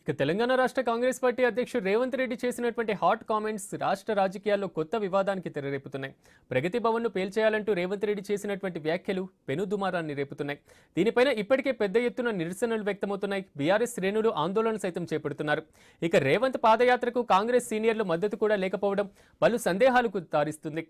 ఇక తెలంగాణ రాష్ట్ర కాంగ్రెస్ పార్టీ అధ్యక్షుడు రేవంత్ రెడ్డి చేసినటువంటి హాట్ కామెంట్స్ రాష్ట్ర రాజకీయాల్లో కొత్త వివాదానికి తెరరేపుతున్నాయి ప్రగతి భవన్ను పేల్చేయాలంటూ రేవంత్ రెడ్డి చేసినటువంటి వ్యాఖ్యలు పెనుదుమారాన్ని రేపుతున్నాయి దీనిపైన ఇప్పటికే పెద్ద ఎత్తున నిరసనలు వ్యక్తమవుతున్నాయి బీఆర్ఎస్ శ్రేణులు ఆందోళన సైతం చేపడుతున్నారు ఇక రేవంత్ పాదయాత్రకు కాంగ్రెస్ సీనియర్లు మద్దతు కూడా లేకపోవడం పలు సందేహాలకు తారిస్తుంది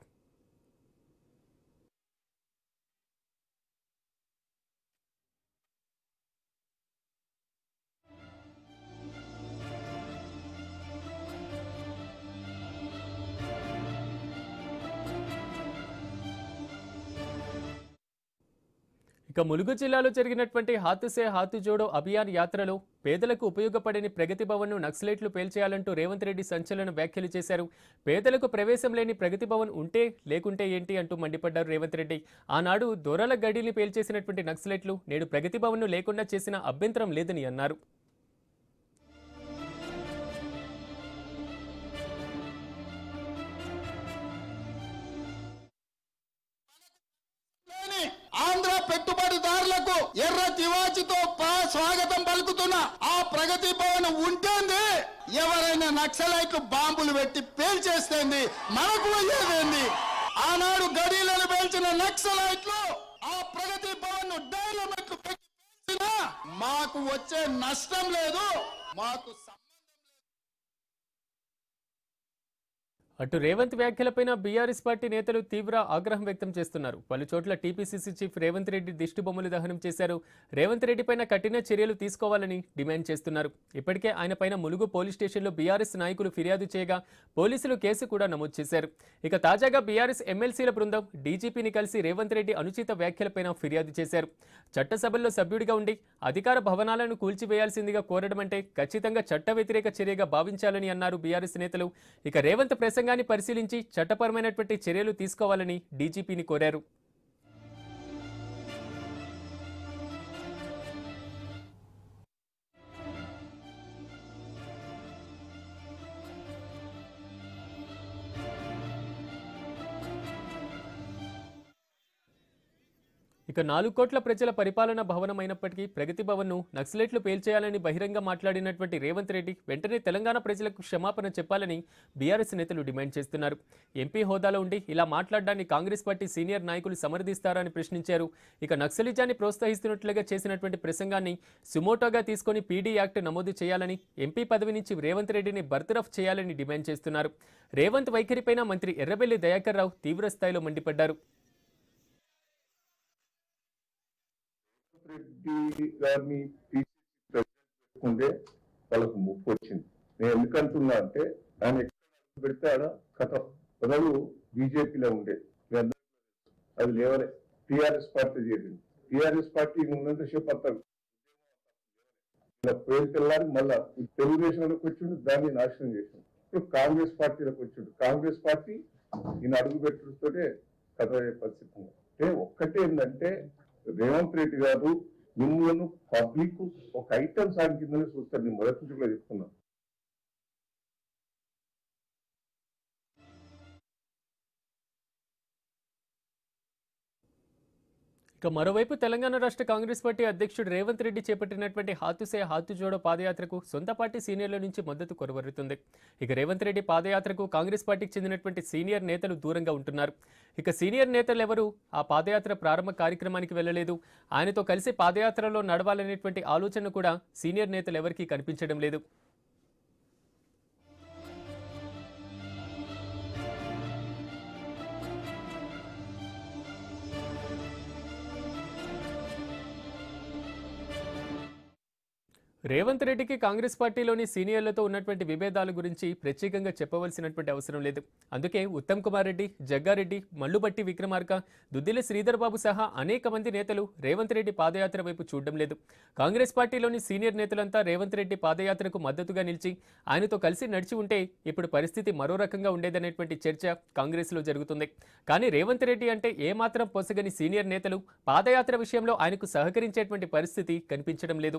ఇక ములుగు జిల్లాలో జరిగినటువంటి హాతుసే హాతు జోడో అభియాన్ యాత్రలో పేదలకు ఉపయోగపడని ప్రగతి భవన్ను నక్సలైట్లు పేల్చేయాలంటూ రేవంత్ రెడ్డి సంచలన వ్యాఖ్యలు చేశారు పేదలకు ప్రవేశం లేని ప్రగతి భవన్ ఉంటే లేకుంటే ఏంటి అంటూ మండిపడ్డారు రేవంత్ రెడ్డి ఆనాడు దొరల గడిని పేల్చేసినటువంటి నక్సలైట్లు నేడు ప్రగతి భవన్ను లేకుండా చేసిన అభ్యంతరం లేదని అన్నారు లేని ఆంధ్ర పెట్టుబడిదారులకు ఎర్ర తివాచితో పా- స్వాగతం పలుకుతున్న ఆ ప్రగతి భవన్ ఉంటేంది ఎవరైనా నక్సలైట్లు బాంబులు పెట్టి పేల్చేస్తేంది మనకు అయ్యేదేంది ఆనాడు గడీలను పేల్చిన నక్సలైట్లు ఆ ప్రగతి భవన్ డైనమెట్లు పెట్టి పేల్చినా మాకు వచ్చే నష్టం లేదు మాకు సం- అటు రేవంత్ వ్యాఖ్యలపైన బీఆర్ఎస్ పార్టీ నేతలు తీవ్ర ఆగ్రహం వ్యక్తం చేస్తున్నారు పలు చోట్ల టీపీసీసీ చీఫ్ రేవంత్ రెడ్డి దిష్టి బొమ్మలు దహనం చేశారు రేవంత్ రెడ్డి పైన కఠిన చర్యలు తీసుకోవాలని డిమాండ్ చేస్తున్నారు ఇప్పటికే ఆయన పైన ములుగు పోలీస్ స్టేషన్లో బీఆర్ఎస్ నాయకులు ఫిర్యాదు చేయగా పోలీసులు కేసు కూడా నమోదు చేశారు ఇక తాజాగా బీఆర్ఎస్ ఎమ్మెల్సీల బృందం డీజీపీని కలిసి రేవంత్ రెడ్డి అనుచిత వ్యాఖ్యలపైన ఫిర్యాదు చేశారు చట్టసభల్లో సభ్యుడిగా ఉండి అధికార భవనాలను కూల్చివేయాల్సిందిగా కోరడం అంటే ఖచ్చితంగా చట్ట వ్యతిరేక చర్యగా భావించాలని అన్నారు బీఆర్ఎస్ నేతలు ఇక రేవంత్ ప్రసంగాన్ని పరిశీలించి చట్టపరమైనటువంటి చర్యలు తీసుకోవాలని డీజీపీని కోరారు ఇక నాలుగు కోట్ల ప్రజల పరిపాలన భవనం అయినప్పటికీ ప్రగతి భవన్ను నక్సలైట్లు పేల్చేయాలని బహిరంగ మాట్లాడినటువంటి రేవంత్ రెడ్డి వెంటనే తెలంగాణ ప్రజలకు క్షమాపణ చెప్పాలని బీఆర్ఎస్ నేతలు డిమాండ్ చేస్తున్నారు ఎంపీ హోదాలో ఉండి ఇలా మాట్లాడడాన్ని కాంగ్రెస్ పార్టీ సీనియర్ నాయకులు సమర్థిస్తారని ప్రశ్నించారు ఇక నక్సలిజాన్ని ప్రోత్సహిస్తున్నట్లుగా చేసినటువంటి ప్రసంగాన్ని సుమోటోగా తీసుకొని పీడీ యాక్ట్ నమోదు చేయాలని ఎంపీ పదవి నుంచి రేవంత్ రెడ్డిని బర్తరఫ్ చేయాలని డిమాండ్ చేస్తున్నారు రేవంత్ వైఖరిపైన మంత్రి ఎర్రబెల్లి దయాకర్ రావు తీవ్ర స్థాయిలో మండిపడ్డారు రెడ్డి గారిని తీసి ప్రెసిడెంట్ పెట్టుకుంటే వాళ్ళకు ముప్పు వచ్చింది నేను ఎందుకంటున్నా అంటే ఆయన ఎక్కడ పెడితే ఆడ కథ ప్రజలు బీజేపీలో ఉండే మీ అందరికీ తెలుసు. అది లేవలే టిఆర్ఎస్ పార్టీ చేరింది టిఆర్ఎస్ పార్టీ ఉన్నంతసేపు అంత ఇలా పేరు తెల్లారి మళ్ళా ఈ తెలుగుదేశంలోకి వచ్చిండు దాన్ని నాశనం చేసిండు ఇప్పుడు కాంగ్రెస్ పార్టీలోకి వచ్చిండు కాంగ్రెస్ పార్టీ ఈయన అడుగు పెట్టుతోనే కథ అయ్యే పరిస్థితి ఉంది అంటే ఒక్కటే ఏంటంటే రేవంత్ రెడ్డి గారు మిమ్మల్ని పబ్లిక్ ఒక ఐటమ్ సాంగ్ కిందనే చూస్తారు నేను మొదటి నుంచి కూడా చెప్తున్నా ఇక మరోవైపు తెలంగాణ రాష్ట్ర కాంగ్రెస్ పార్టీ అధ్యక్షుడు రేవంత్ రెడ్డి చేపట్టినటువంటి హాతుసే హాతు జోడో పాదయాత్రకు సొంత పార్టీ సీనియర్ల నుంచి మద్దతు కొరవరుతుంది ఇక రేవంత్ రెడ్డి పాదయాత్రకు కాంగ్రెస్ పార్టీకి చెందినటువంటి సీనియర్ నేతలు దూరంగా ఉంటున్నారు ఇక సీనియర్ నేతలు ఎవరు ఆ పాదయాత్ర ప్రారంభ కార్యక్రమానికి వెళ్ళలేదు ఆయనతో కలిసి పాదయాత్రలో నడవాలనేటువంటి ఆలోచన కూడా సీనియర్ నేతలు ఎవరికీ కనిపించడం లేదు రేవంత్ రెడ్డికి కాంగ్రెస్ పార్టీలోని సీనియర్లతో ఉన్నటువంటి విభేదాల గురించి ప్రత్యేకంగా చెప్పవలసినటువంటి అవసరం లేదు అందుకే ఉత్తమ్ కుమార్ రెడ్డి జగ్గారెడ్డి మల్లుబట్టి విక్రమార్క దుద్దిల శ్రీధర్ బాబు సహా అనేక మంది నేతలు రేవంత్ రెడ్డి పాదయాత్ర వైపు చూడడం లేదు కాంగ్రెస్ పార్టీలోని సీనియర్ నేతలంతా రేవంత్ రెడ్డి పాదయాత్రకు మద్దతుగా నిలిచి ఆయనతో కలిసి నడిచి ఉంటే ఇప్పుడు పరిస్థితి మరో రకంగా ఉండేదనేటువంటి చర్చ కాంగ్రెస్లో జరుగుతుంది కానీ రేవంత్ రెడ్డి అంటే ఏమాత్రం పొసగని సీనియర్ నేతలు పాదయాత్ర విషయంలో ఆయనకు సహకరించేటువంటి పరిస్థితి కనిపించడం లేదు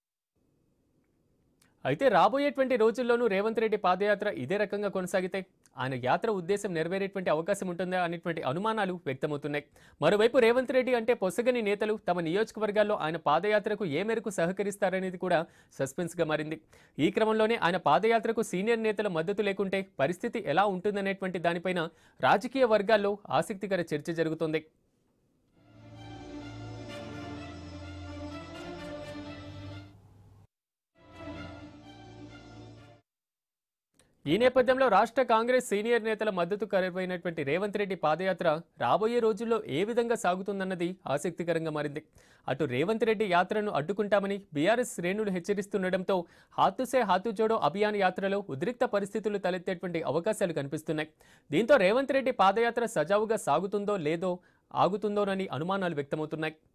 అయితే రాబోయేటువంటి రోజుల్లోనూ రేవంత్ రెడ్డి పాదయాత్ర ఇదే రకంగా కొనసాగితే ఆయన యాత్ర ఉద్దేశం నెరవేరేటువంటి అవకాశం ఉంటుందా అనేటువంటి అనుమానాలు వ్యక్తమవుతున్నాయి మరోవైపు రేవంత్ రెడ్డి అంటే పొసగని నేతలు తమ నియోజకవర్గాల్లో ఆయన పాదయాత్రకు ఏ మేరకు సహకరిస్తారనేది కూడా సస్పెన్స్గా మారింది ఈ క్రమంలోనే ఆయన పాదయాత్రకు సీనియర్ నేతల మద్దతు లేకుంటే పరిస్థితి ఎలా ఉంటుందనేటువంటి దానిపైన రాజకీయ వర్గాల్లో ఆసక్తికర చర్చ జరుగుతోంది ఈ నేపథ్యంలో రాష్ట్ర కాంగ్రెస్ సీనియర్ నేతల మద్దతు కరువైనటువంటి రేవంత్ రెడ్డి పాదయాత్ర రాబోయే రోజుల్లో ఏ విధంగా సాగుతుందన్నది ఆసక్తికరంగా మారింది అటు రేవంత్ రెడ్డి యాత్రను అడ్డుకుంటామని బీఆర్ఎస్ శ్రేణులు హెచ్చరిస్తుండటంతో హాతుసే హాతు జోడో అభియాన్ యాత్రలో ఉద్రిక్త పరిస్థితులు తలెత్తేటువంటి అవకాశాలు కనిపిస్తున్నాయి దీంతో రేవంత్ రెడ్డి పాదయాత్ర సజావుగా సాగుతుందో లేదో ఆగుతుందోనని అనుమానాలు వ్యక్తమవుతున్నాయి